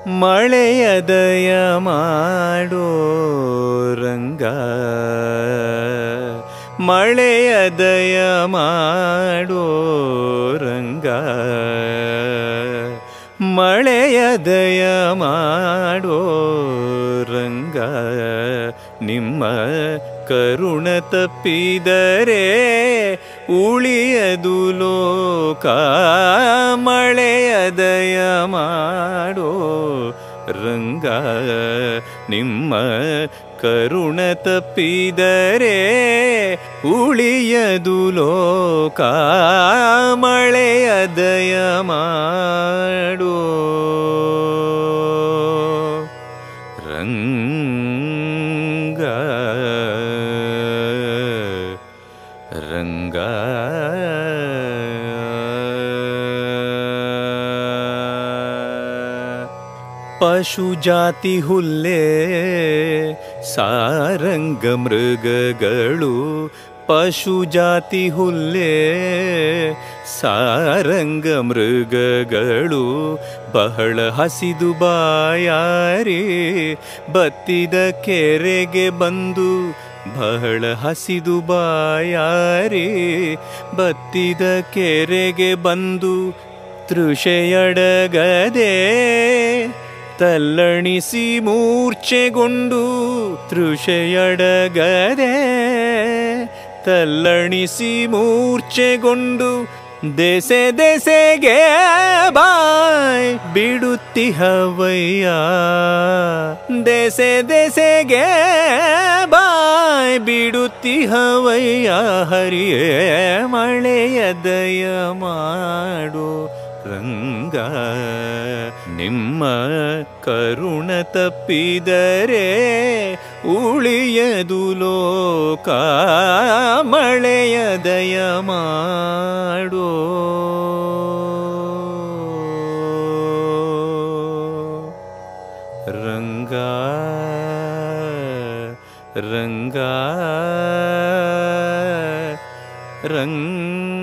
ಮಳೆಯ ದಯ ಮಾಡೋ ರಂಗ ಮಳೆಯ ದಯ ಮಾಡೋ ರಂಗ ಮಳೆಯ ದಯ ಮಾಡೋ ರಂಗ ನಿಮ್ಮ ಕರುಣ ತಪ್ಪಿದರೆ ಉಳಿಯದು ಲೋಕ ಮಳೆಯ ದಯ ಮಾಡೋ ರಂಗ ನಿಮ್ಮ ಕರುಣ ತಪ್ಪಿದರೆ ಉಳಿಯದು ಲೋಕ ಮಳೆಯ ದಯ ಮಾಡೋ ರಂಗ ರಂಗ ಪಶು ಜಾತಿ ಹುಲ್ಲೆ ಸಾರಂಗ ಮೃಗಗಳು ಪಶು ಜಾತಿ ಹುಲ್ಲೆ ಸಾರಂಗ ಮೃಗಗಳು ಬಹಳ ಹಸಿದು ಬಾಯಾರಿ ಬತ್ತಿದ ಕೆರೆಗೆ ಬಂದು ಬಹಳ ಹಸಿದು ಬಾಯಾರಿ ಬತ್ತಿದ ಕೆರೆಗೆ ಬಂದು ತೃಷೆಯಡಗದೆ ತಲ್ಲಣಿಸಿ ಮೂರ್ಛೆಗೊಂಡು ತೃಷೆಯಡಗದೆ ತಲ್ಲಣಿಸಿ ಮೂರ್ಛೆಗೊಂಡು ದೆಸೆ ದೆಸೆಗೆ ಬಾಯ್ ಬಿಡುತ್ತಿಹವಯ್ಯ ದೆಸೆ ದೆಸೆಗೆ ಬಾಯ್ ಬಿಡುತ್ತಿಹವಯ್ಯ ಹರಿಯೇ ಮಳೆಯ ದಯ ಮಾಡು ರಂಗ ನಿಮ್ಮ ಕರುಣ ತಪ್ಪಿದರೆ ಉಳಿಯದು ಲೋಕ ಮಳೆಯ ದಯ ಮಾಡೋ ರಂಗ ರಂಗ ರಂಗ